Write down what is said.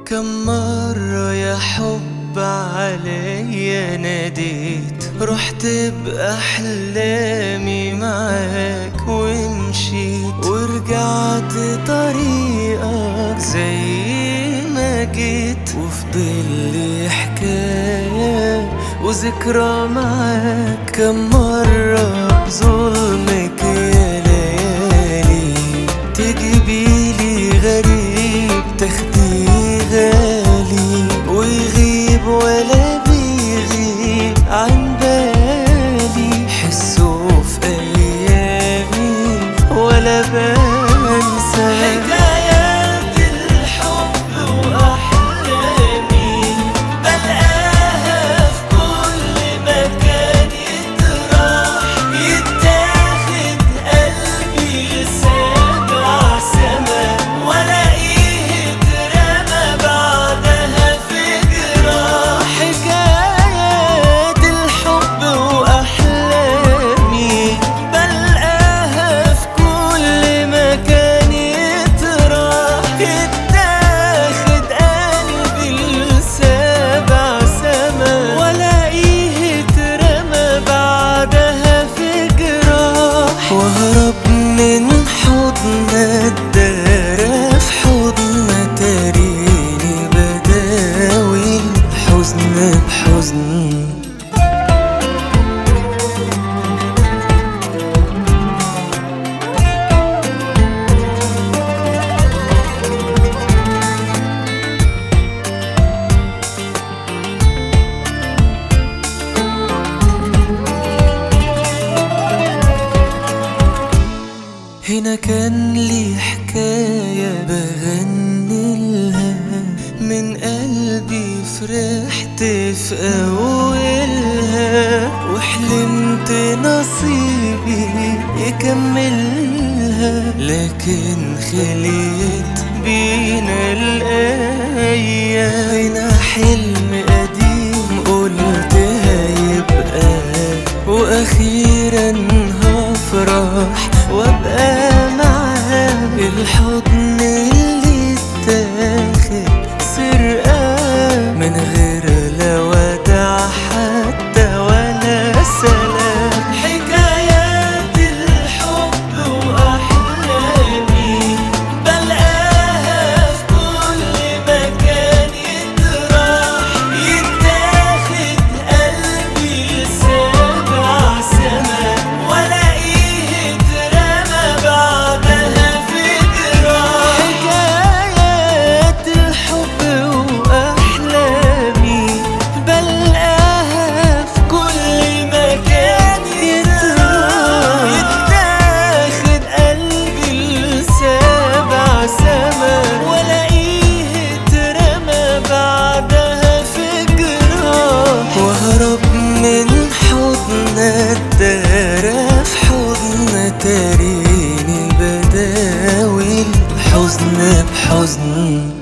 كم مرة يا حب عليا ناديت رحت بأحلامي معاك ومشيت ورجعت طريقك زي ما جيت وفضل لي حكاية وذكرى معاك كم مرة بظلمك يا ليالي تجيبيلي غريب تاخدي غالي ويغيب ولا بيغيب عن بالي حسه في ايامي ولا بنسى حكايات الحب واحلامي بلقاها في كل مكان يتراح يتاخد قلبي لسابع سما والاقيه اترمى بعدها في جراح حكايات الحب واحلامي بلقاها في كل مكان يتراح يتاخد قلبي لسابع سما والاقيه اترمى بعدها في جراح واهرب من حضن الدار في حضن تريني بداوي الحزن بحزن هنا كان لي حكاية بغني لها من قلبي فرحت في أولها وحلمت نصيبي يكملها لكن خليت بينا الأيام هنا حلم قديم قلت هيبقى وأخيرا هفرح وابقى معاه الحضن اللي اتاخد سرقة من غير لا وداع حتى ولا سلام حكايات الحب وأحلامي بلقاها في كل مكان يتراح يتاخد قلبي لسابع سما والاقيه اترمى بعدها في جراح حكايات الحب واحلامي بلقاها في كل مكان يتراح يتاخد قلبي لسابع سما والاقيه اترمى بعدها في جراح واهرب من حضن الدار في حضن تريني بداوي الحزن بحزن